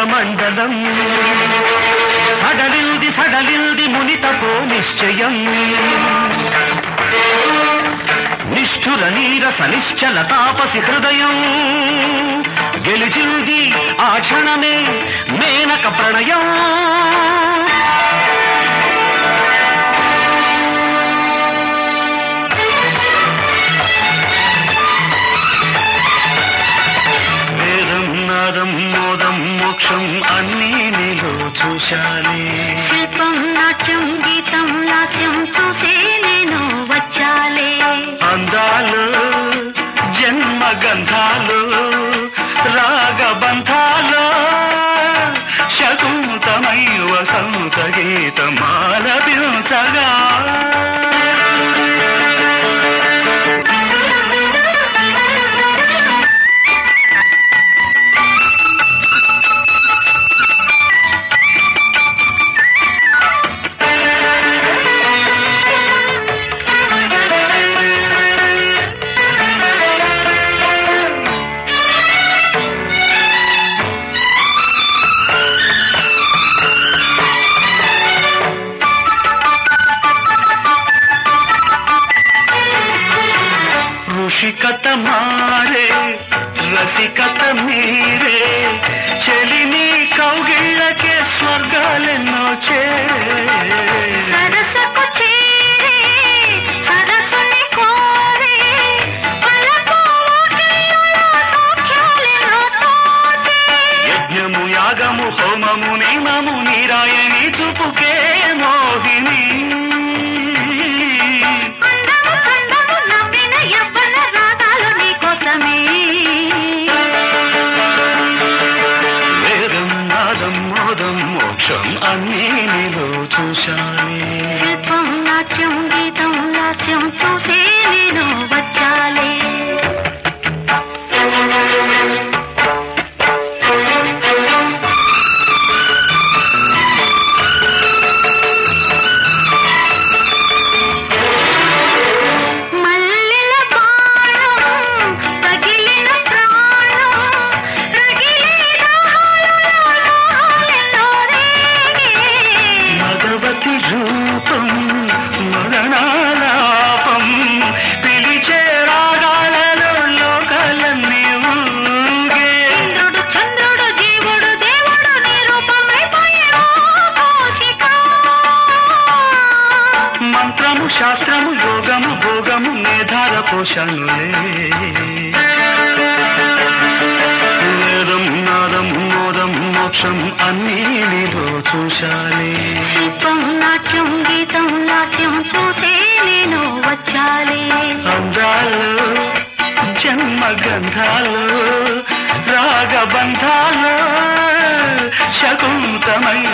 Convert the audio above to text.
మండలం సడలింది సడలింది మునితపో నిశ్చయం నిష్ఠుర నీరస నిశ్చల తాపసి హృదయం గెలిచింది ఆ క్షణమే మేనక ప్రణయం వేదం నాదం మోదం మోక్షం అన్నీ నీలో చూశానే శిల్పం నాట్యం గీతం లాస్యం చూసే నేను వచ్చాలే అందాలు జన్మ గంధాలు రాగబంధాలు శకుంతమై వసంత గీతమాలపించగా ఋషికత మారే రసికత మీరే చెలిని కౌగిళ్ళకే స్వర్గాలెన్నో చే సరసకు చేరే సరసుని కోరే పలకు వాకిళ్ళలో సౌఖ్యాలెన్నో తోచే యజ్ఞము యాగము హోమము నియమము నీరాయని చూపుకే మోహిని అందము కందము నవ్విన యవ్వన రాగాలు నీకోసమే వేదం నాదం మోదం మోక్షం అన్నీ నీలో చూశానే శిల్పం నాట్యం గీతం లాస్యం చూసే నేను వచ్చాలే మల్లెల బాణం తగిలిన ప్రాణం రగిలే దాహాలలో లోహాలెన్నో రేగే. భగవతి రూపం మరణాలాపం పిలిచే రాగాలలో లోకాలన్నీ ఊగే ఇంద్రుడు చంద్రుడు జీవుడు దేవుడు నీ రూపమైపోయే ఓ కౌశిక. మంత్రము శాస్త్రము యోగము భోగము మేధార పోషణులే వేదం నాదం మోదం మోక్షం అన్నీ నీలో చూశానే శిల్పం నాట్యం గీతం లాస్యం చూసే నేను వచ్చాలే అందాలు జన్మ గంధాలు రాగబంధాలు శకుంతమై